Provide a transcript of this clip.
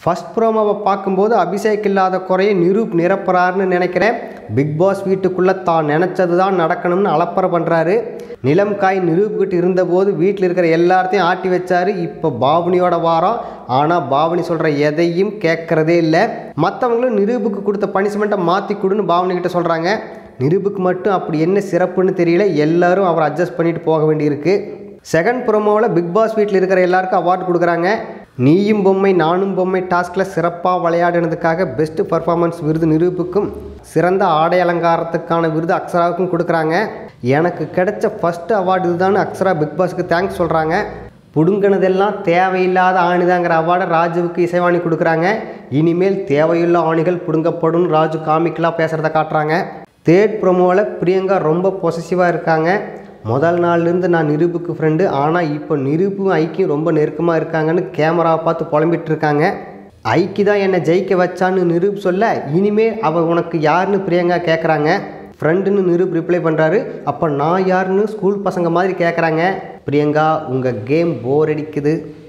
first ப்ரோமோவை பார்க்கும்போது அபிஷேக் இல்லாத குறையை நிரூப் நிரப்புறாருன்னு நினைக்கிறேன் பிக் பாஸ் வீட்டுக்குள்ளே தான் நினச்சது தான் நடக்கணும்னு அலப்பறை பண்ணுறாரு நிலம் காய் நிரூப்கிட்ட இருந்தபோது வீட்டில் இருக்கிற எல்லாத்தையும் ஆட்டி வச்சாரு இப்போ பாவனியோட வாரம் ஆனால் பாவனி சொல்கிற எதையும் கேட்குறதே இல்லை மற்றவங்களும் நிரூபுக்கு கொடுத்த பனிஷ்மெண்ட்டை மாற்றி கொடுன்னு பாவனி கிட்ட சொல்கிறாங்க நிரூபுக்கு மட்டும் அப்படி என்ன சிறப்புன்னு தெரியல எல்லாரும் அவரை அட்ஜஸ்ட் பண்ணிட்டு போக வேண்டியிருக்கு செகண்ட் ப்ரோமோவில் பிக் பாஸ் வீட்டில் இருக்கிற எல்லாருக்கும் அவார்டு கொடுக்குறாங்க நீயும் பொம்மை நானும் பொம்மை டாஸ்கில் சிறப்பாக விளையாடினதுக்காக பெஸ்ட் பர்ஃபார்மன்ஸ் விருது நிரூபுக்கும் சிறந்த ஆடை அலங்காரத்துக்கான விருது அக்ஷராவுக்கும் கொடுக்குறாங்க எனக்கு கிடைச்ச ஃபஸ்ட்டு அவார்டு இதுதான் அக்ஷரா பிக் பாஸ்க்கு தேங்க்ஸ் சொல்கிறாங்க புடுங்கினதெல்லாம் தேவையில்லாத ஆணிதாங்கிற அவார்டை ராஜுவுக்கு இசைவாணி கொடுக்குறாங்க இனிமேல் தேவையுள்ள ஆணிகள் புடுங்கப்படும் ராஜு காமிக்கலாக பேசுகிறத காட்டுறாங்க தேர்ட் ப்ரோமோவில் பிரியங்கா ரொம்ப பொசசிவாக இருக்காங்க முதல் நாள்லேருந்து நான் நிரூபுக்கு ஃப்ரெண்டு ஆனால் இப்போ நிரூபும் ஐக்கியும் ரொம்ப நெருக்கமாக இருக்காங்கன்னு கேமராவை பார்த்து புலம்பிட்டு இருக்காங்க ஐக்கி தான் என்னை ஜெயிக்க வச்சான்னு நிரூப் சொல்ல இனிமேல் அவ உனக்கு யாருன்னு பிரியங்கா கேட்குறாங்க ஃப்ரெண்டுன்னு நிரூப் ரிப்ளை பண்ணுறாரு அப்போ நான் யாருன்னு ஸ்கூல் பசங்க மாதிரி கேட்குறாங்க பிரியங்கா உங்கள் கேம் போர் அடிக்குது